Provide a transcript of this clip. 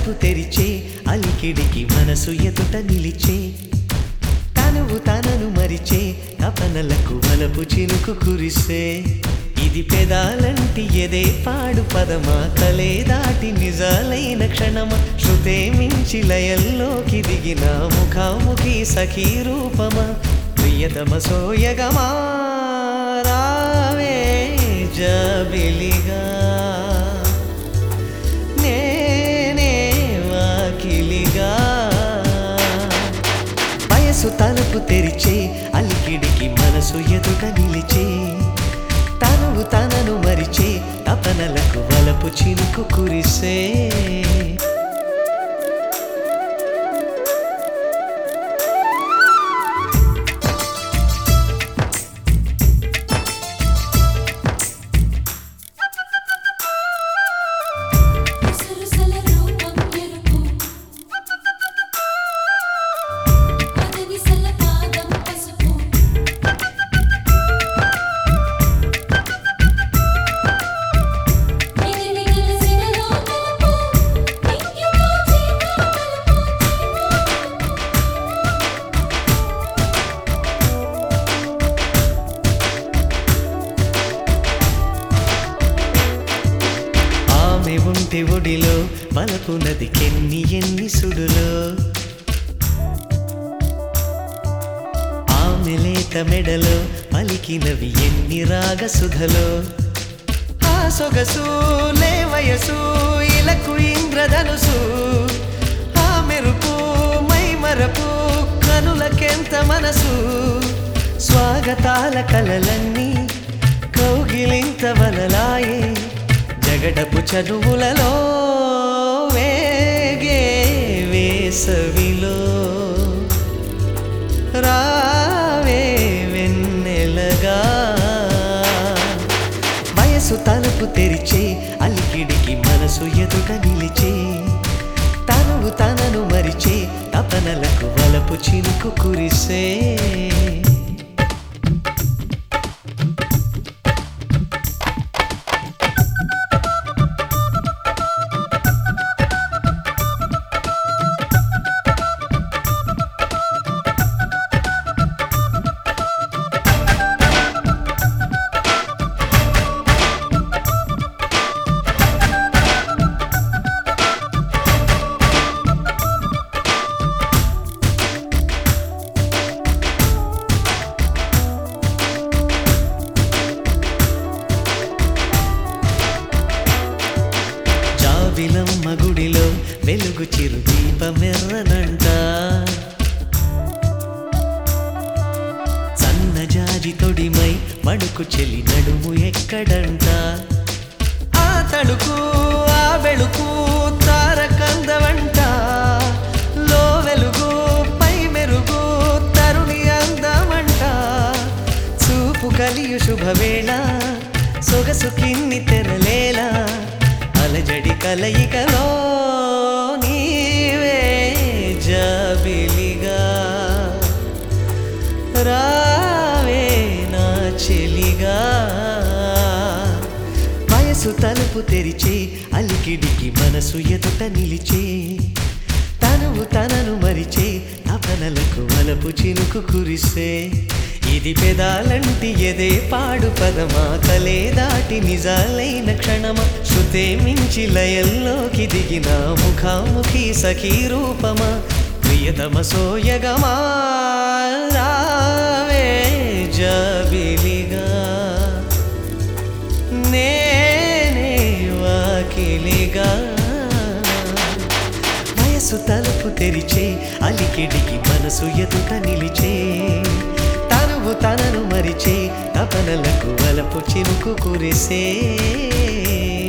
తలుపు తెరిచే అలికిడికి మనసు ఎదుట నిలిచే తనువు తనను మరిచే తపనలకు వలపు చినుకు కురిసే ఇది పెదాలంటి ఎదే పాడు పదమా కలే దాటి నిజాలైన క్షణమా శృతే మించి లయల్లోకి దిగిన ముఖాముఖి సఖీ రూపమా ప్రియతమ సోయగమా రావే జబిలిగా నేనే వాకిలిగా వయసు తలుపు తెరిచే అలికిడికి మనసు ఎదుట నిలిచే తనువు తనను మరిచే తపనలకు వలపు చినుకు కురిసే సరసల రూపం ఎరుపు అతని సల పాదం పసుపు మిగిలి గలసినలో తలుపు ఇంకిలో చీకటి తలుపు ఆమె ఉంటే ఒడిలో బలపు నదికెన్ని ఎన్ని సుడులో ఆమె లేత మెడలో పలికినవి ఎన్ని రాగసుధలో ఆ సొగసు లే వయసు ఇలకు ఇంద్రధనుసు ఆ మెరుపు మై మరపు కనులకెంత మనసు స్వాగతాల కలలన్నీ కౌగిలింత వలలాయే జగడపు చదువులలో వేగే వేసవిలో రావే వెన్నెలగా వయసు తలుపు తెరిచే అలికిడికి మనసు ఎదుట నిలిచే తనువు తనను మరిచే తపనలకు వలపు చినుకు కురిసే జాబిలమ్మ గుడిలో వెలుగు చిరు దీపమెర్రనంట సన్నజాజి తొడిమై మడుకు చెలి నడుము ఎక్కడంట ఆ తడుకు ఆ వెళుకు తారకందవంట లో వెలుగు పై మెరుగు తరుణి అందమంట చూపు కలియు శుభవేళ సొగసు కిన్ని తెరలేలా అలజడి కలయికలో నీవే జాబిలిగా రావే నా చెలిగా వయసు తలుపు తెరిచే అలికిడికి మనసు ఎదుట నిలిచే తనువు తనను మరిచే తపనలకు వలపు చినుకు కురిసే ఇది పెదాలంటి ఎదే పాడు పదమా కలే దాటి నిజాలైన క్షణమా శృతే మించి లయల్లోకి దిగిన ముఖాముఖి సఖీ రూపమా ప్రియతమ సోయగమా రావే జబిలిగా నేనే వాకిలిగా వయసు తలుపు తెరిచే అలికిడికి మనసు ఎదుట నిలిచే తనువు తనను మరిచే తపనలకు వలపు చినుకు కురిసే